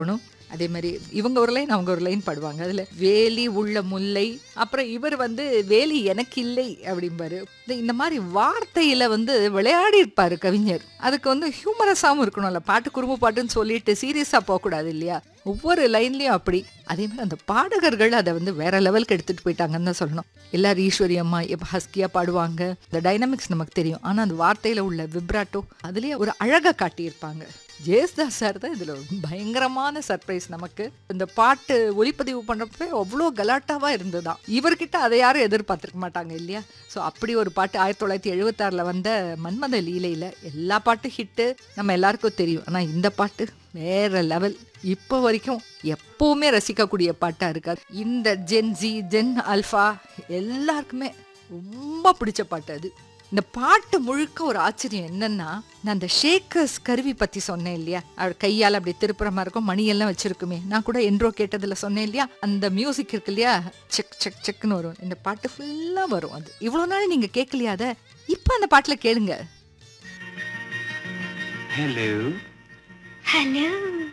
இருக்கணும் அதே மாதிரி இவங்க ஒரு லைன் அவங்க ஒரு லைன் பாடுவாங்க அதுல வேலி உள்ள முல்லை அப்புறம் இவர் வந்து வேலி எனக்கு இல்லை அப்படிம்பாரு இந்த- இந்த மாதிரி வார்த்தையில வந்து விளையாடி இருப்பாரு கவிஞர் அதுக்கு வந்து ஹியூமரஸாகவும் இருக்கணும்ல பாட்டு குறும்பு பாட்டுன்னு சொல்லிட்டு சீரியஸா போகக்கூடாது இல்லையா ஒவ்வொரு லைன்லயும் அப்படி அதே மாதிரி அந்த பாடகர்கள் அதை வந்து வேற லெவலுக்கு எடுத்துட்டு போயிட்டாங்கன்னு தான் சொல்லணும் எல்லாரும் ஈஸ்வரி அம்மா எப்போ ஹஸ்கியா பாடுவாங்க இந்த டைனமிக்ஸ் நமக்கு தெரியும் ஆனா அந்த வார்த்தையில உள்ள விப்ராட்டோ அதுலயே ஒரு அழகை காட்டியிருப்பாங்க ஜெயஸ்தாஸ் சார் தான் இதுல ஒரு பயங்கரமான சர்ப்ரைஸ் நமக்கு இந்த பாட்டு ஒளிப்பதிவு பண்றப்ப அவ்வளோ கலாட்டாவா இருந்ததுதான் இவர்கிட்ட அதை யாரும் எதிர்பார்த்திருக்க மாட்டாங்க இல்லையா ஸோ அப்படி ஒரு பாட்டு ஆயிரத்தி தொள்ளாயிரத்தி எழுபத்தாறில் வந்த மன்மத லீலையில எல்லா பாட்டும் ஹிட்டு நம்ம எல்லாருக்கும் தெரியும் ஆனா இந்த பாட்டு வேற லெவல் இப்போ வரைக்கும் எப்பவுமே ரசிக்கக்கூடிய பாட்டா இருக்காது இந்த ஜென் ஜி ஜென் அல்ஃபா எல்லாருக்குமே ரொம்ப பிடிச்ச பாட்டு அது இந்த பாட்டு முழுக்க ஒரு ஆச்சரியம் என்னன்னா நான் அந்த ஷேக்கர்ஸ் கருவி பத்தி சொன்னேன் இல்லையா அவர் கையால் அப்படி திருப்புற மாதிரி இருக்கும் மணியெல்லாம் வச்சிருக்குமே நான் கூட என்றோ கேட்டதுல சொன்னேன் இல்லையா அந்த மியூசிக் இருக்கு இல்லையா செக் செக் செக்னு வரும் இந்த பாட்டு ஃபுல்லா வரும் அது இவ்வளவு நாள் நீங்க கேட்கலையா அதை இப்போ அந்த பாட்டுல கேளுங்க Hello. Hello.